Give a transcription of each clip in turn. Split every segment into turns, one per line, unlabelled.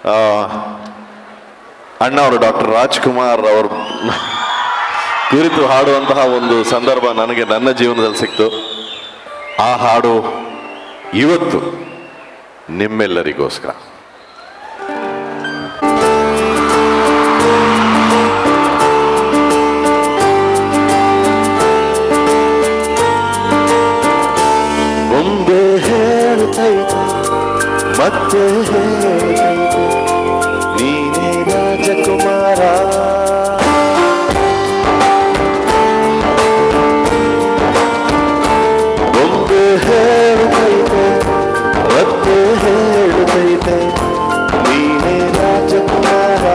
ಆ, ಅಣ್ಣ ಅವರು ಡಾಕ್ಟರ್ ರಾಜ್ಕುಮಾರ್ ಅವರು ಕುರಿತು ಹಾಡುವಂತಹ ಒಂದು ಸಂದರ್ಭ ನನಗೆ ನನ್ನ ಜೀವನದಲ್ಲಿ ಸಿಕ್ತು ಆ ಹಾಡು ಇವತ್ತು ನಿಮ್ಮೆಲ್ಲರಿಗೋಸ್ಕರ ಮುಂದೆ ಹೇಳ್ತೈತೆ ಮತ್ತೆ ಹೇಳ್ತೈತೆ ನೀನೇ ರಾಜಕುಮಾರ ಮುಂದೆ ಹೇಳ್ತೈತೆ ಮತ್ತೆ ಹೇಳ್ತೈತೆ ನೀನೇ ರಾಜಕುಮಾರ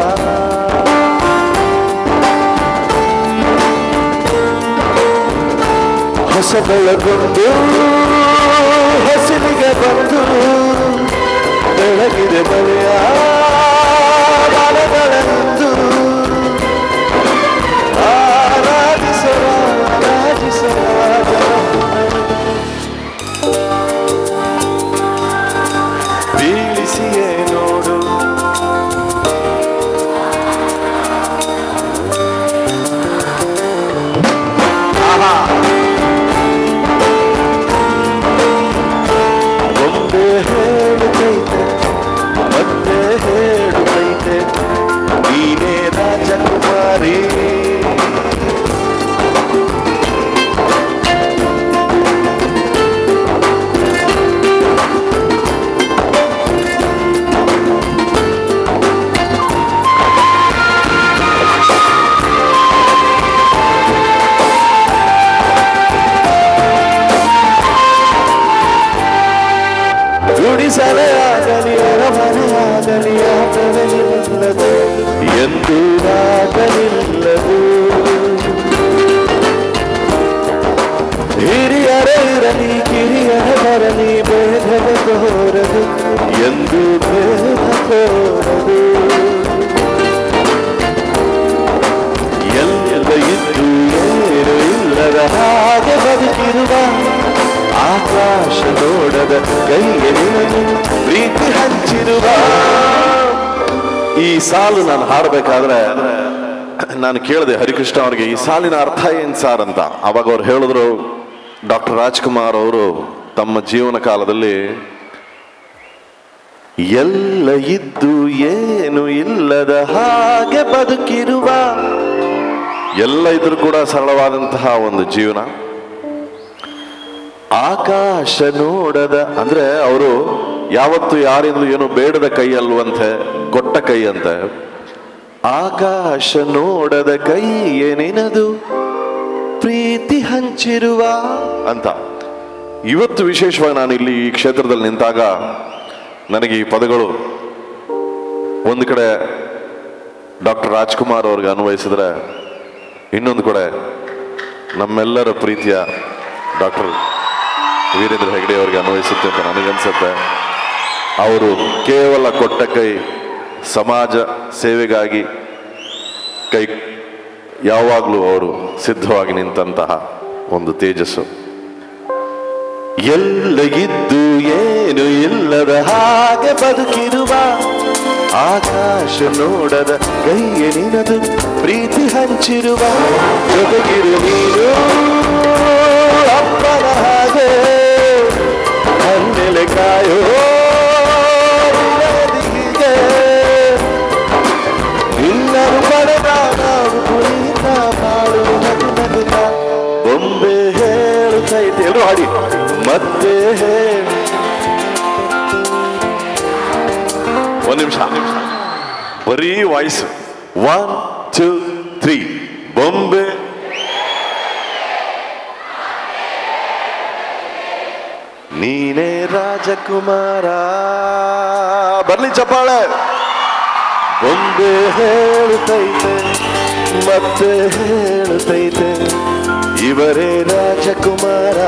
ಹೊಸ ಬೆಳಗೊಂಡು ಹಸಿರಿಗೆ ಬಂದು ಬೆಳಗಿದೆ ಬರೆಯ ಬಾಲಗಳೆಂದು ಆರಾಧಿಸರ ಆರಾಧಿಸರ ಬೀಳಿಸಿಯೇ ನೋಡು ಒಂದೇ ಹೇಳುತ್ತೈತೆ ಮತ್ತೆ ಹೇಳುತ್ತೈತೆ ನೀನೇ ರಾಜಕುಮಾರಿ ಗುಡಿಸಲೇ ಆಗಲಿ ಅರಮನೆ ಆಗಲಿ ಆಟವೇ ನಿಲ್ಲದು ಎಂದು ಆಗಲಿಲ್ಲದು ಹಿರಿಯರೇ ಇರಲಿ ಕಿರಿಯರ ಬರಲಿ ಭೇದವ ತೋರದು ಎಂದು ಭೇದ ತೋರದು ಎಲ್ಲ ಇದ್ದು ಏನು ಇಲ್ಲದ ಹಾಗೆ ಬದುಕಿರುವ ಆಕಾಶ ನೋಡದ ಕೈಗೆ ನಿನಗೆ ಪ್ರೀತಿ ಹಂಚಿರುವ ಈ ಸಾಲು ನಾನು ಹಾಡಬೇಕಾದ್ರೆ ನಾನು ಕೇಳಿದೆ ಹರಿಕೃಷ್ಣ ಅವರಿಗೆ ಈ ಸಾಲಿನ ಅರ್ಥ ಏನ್ ಸಾರ್ ಅಂತ ಅವಾಗ ಅವ್ರು ಹೇಳಿದ್ರು ಡಾಕ್ಟರ್ ರಾಜ್ಕುಮಾರ್ ಅವರು ತಮ್ಮ ಜೀವನ ಕಾಲದಲ್ಲಿ ಎಲ್ಲ ಇದ್ದು ಏನು ಇಲ್ಲದ ಹಾಗೆ ಬದುಕಿರುವ ಎಲ್ಲ ಇದ್ರೂ ಕೂಡ ಸರಳವಾದಂತಹ ಒಂದು ಜೀವನ ಆಕಾಶ ನೋಡದ ಅಂದ್ರೆ ಅವರು ಯಾವತ್ತು ಯಾರಿಂದಲೂ ಏನು ಬೇಡದ ಕೈ ಅಲ್ವಂತೆ ಕೊಟ್ಟ ಕೈ ಅಂತೆ ಆಕಾಶ ನೋಡದ ಕೈ ಏನಿನದು ಪ್ರೀತಿ ಹಂಚಿರುವ ಅಂತ ಇವತ್ತು ವಿಶೇಷವಾಗಿ ನಾನು ಇಲ್ಲಿ ಈ ಕ್ಷೇತ್ರದಲ್ಲಿ ನಿಂತಾಗ ನನಗೆ ಈ ಪದಗಳು ಒಂದು ಕಡೆ ಡಾಕ್ಟರ್ ರಾಜ್ಕುಮಾರ್ ಅವ್ರಿಗೆ ಅನ್ವಯಿಸಿದ್ರೆ ಇನ್ನೊಂದು ಕಡೆ ನಮ್ಮೆಲ್ಲರ ಪ್ರೀತಿಯ ಡಾಕ್ಟರ್ ವೀರೇಂದ್ರ ಹೆಗಡೆ ಅವರಿಗೆ ಅನ್ವಯಿಸುತ್ತೆ ಅಂತ ನನಗನ್ಸುತ್ತೆ ಅವರು ಕೇವಲ ಕೊಟ್ಟ ಕೈ ಸಮಾಜ ಸೇವೆಗಾಗಿ ಕೈ ಯಾವಾಗಲೂ ಅವರು ಸಿದ್ಧವಾಗಿ ನಿಂತಹ ಒಂದು ತೇಜಸ್ಸು ಎಲ್ಲ ಇದ್ದು ಏನು ಇಲ್ಲದ ಹಾಗೆ ಬದುಕಿರುವ ಆಕಾಶ ನೋಡದ ಕೈಯ ನಿನದು ಪ್ರೀತಿ ಹಂಚಿರುವ ಜೊತೆಗಿರು ನೀನು ಅಪ್ಪನ ಹಾಗೆ ಹನ್ನೆಲೆ ಕಾಯೋ ನಿನದಿಗೆ. ನಿನ್ನನ್ನು ಪಡೆದ ನಾವು ಕುಣಿತ ಮಾಡು ನಗು ನಗುತ್ತ ಬೊಂಬೆ ಹೇಳುತ್ತೈತೆ ಎಲ್ಲರೂ ಹಾಡಿ ಮತ್ತೆ ಹೇಳು ಒಂದ್ ನಿಮಿಷ ಬರೀ ವಾಯ್ಸ್ ಒನ್ ಟೂ ತ್ರೀ ಬೊಂಬೆ ನೀನೇ ರಾಜಕುಮಾರ ಬರ್ಲಿ ಚಪ್ಪಾಳೆ ಬೊಂಬೆ ಹೇಳುತ್ತೈತೆ ಮತ್ತೆ ಹೇಳುತ್ತೈತೆ ಇವರೇ ರಾಜಕುಮಾರ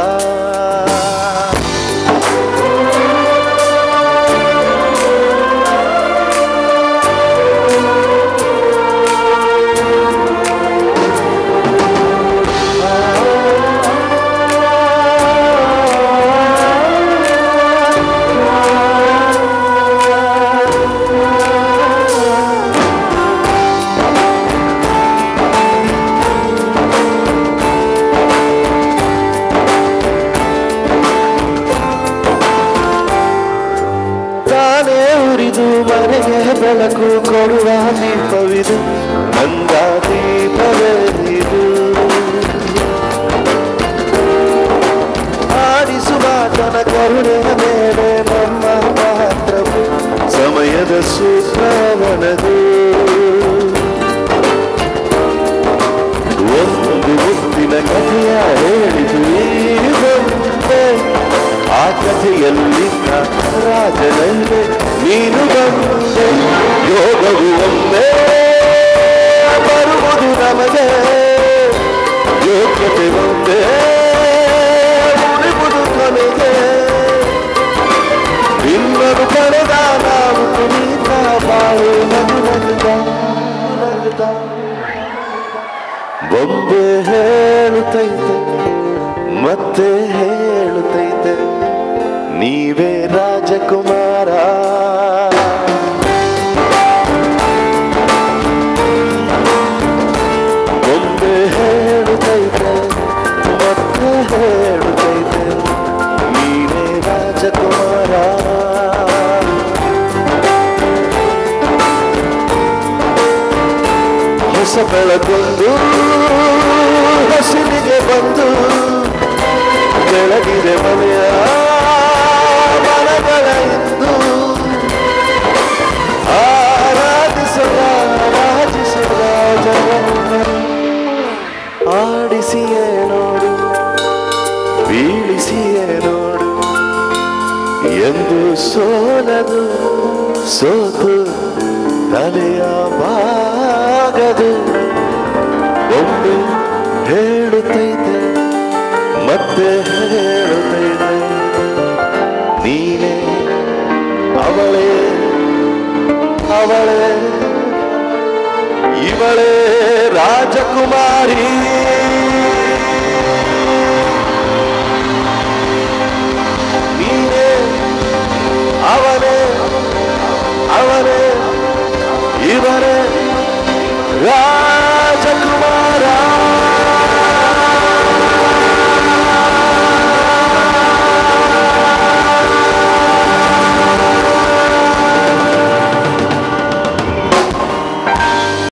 ಮನೆಗೆ ಬೆಳಕು ಕೊಡುವ ದೀಪವಿದು ಗಂಗ ದೀಪವೇ ಇದು ಆಡಿಸುವ ತನ ಕರುಣೆಯ ಮೇಲೆ ನಮ್ಮ ಪಾತ್ರವು ಸಮಯದ ಸೂತ್ರವನದು ಒಂದು ಮುತ್ತಿನ ಕಥೆಯ ಹೇಳಿತು ಈ ಬಂದೆ ಆ ಕಥೆಯಲ್ಲಿ ರಾಜನಲ್ಲೇ ನೀನು ಬಂದೆ ಯೋಗವು ಒಮ್ಮೆ ಬರುವುದು ನಮಗೆ ಯೋಗ್ಯತೆ ಒಂದೇ ಉಳಿವುದು ಕೊನೆಗೆ ನಿನ್ನನ್ನು ಪಡೆದ ನಾವು ಪುನೀತ ಬಾಳು ನಗು ನಗುತ್ತ ನಗುತ್ತ ಬೊಂಬೆ ಹೇಳುತ್ತೈತೆ ಮತ್ತೆ ಹೇಳುತ್ತೈತೆ ನೀವೇ ರಾಜಕುಮಾರ ಬೊಂಬೆ ಹೇಳುತ್ತೈತೆ ಮತ್ತೆ ಹೇಳುತ್ತೈತೆ ನೀವೇ ರಾಜಕುಮಾರ ಹೊಸ ಬೆಳಗೊಂದು ಹಸಿರಿಗೆ ಬಂದು ಬೆಳಗಿದೆ ಮನೆಯ ಮನಗಳ ಇಂದು ಆರಾಧಿಸದ ರಾಜಿಸದ ಜಗವನ್ನು ಆಡಿಸಿಯೇ ನೋಡು ಬೀಳಿಸಿಯೇ ನೋಡು ಎಂದು ಸೋಲದು ಸೋತು ತಲೆಯ ಬಾಗದು ಒಮ್ಮೆ ಹೇಳುತ್ತೈತೆ ಮತ್ತೆ ಹೇಳುತ್ತೈತೆ ನೀನೇ ಅವಳೇ ಅವಳೇ ಇವಳೇ ರಾಜಕುಮಾರಿ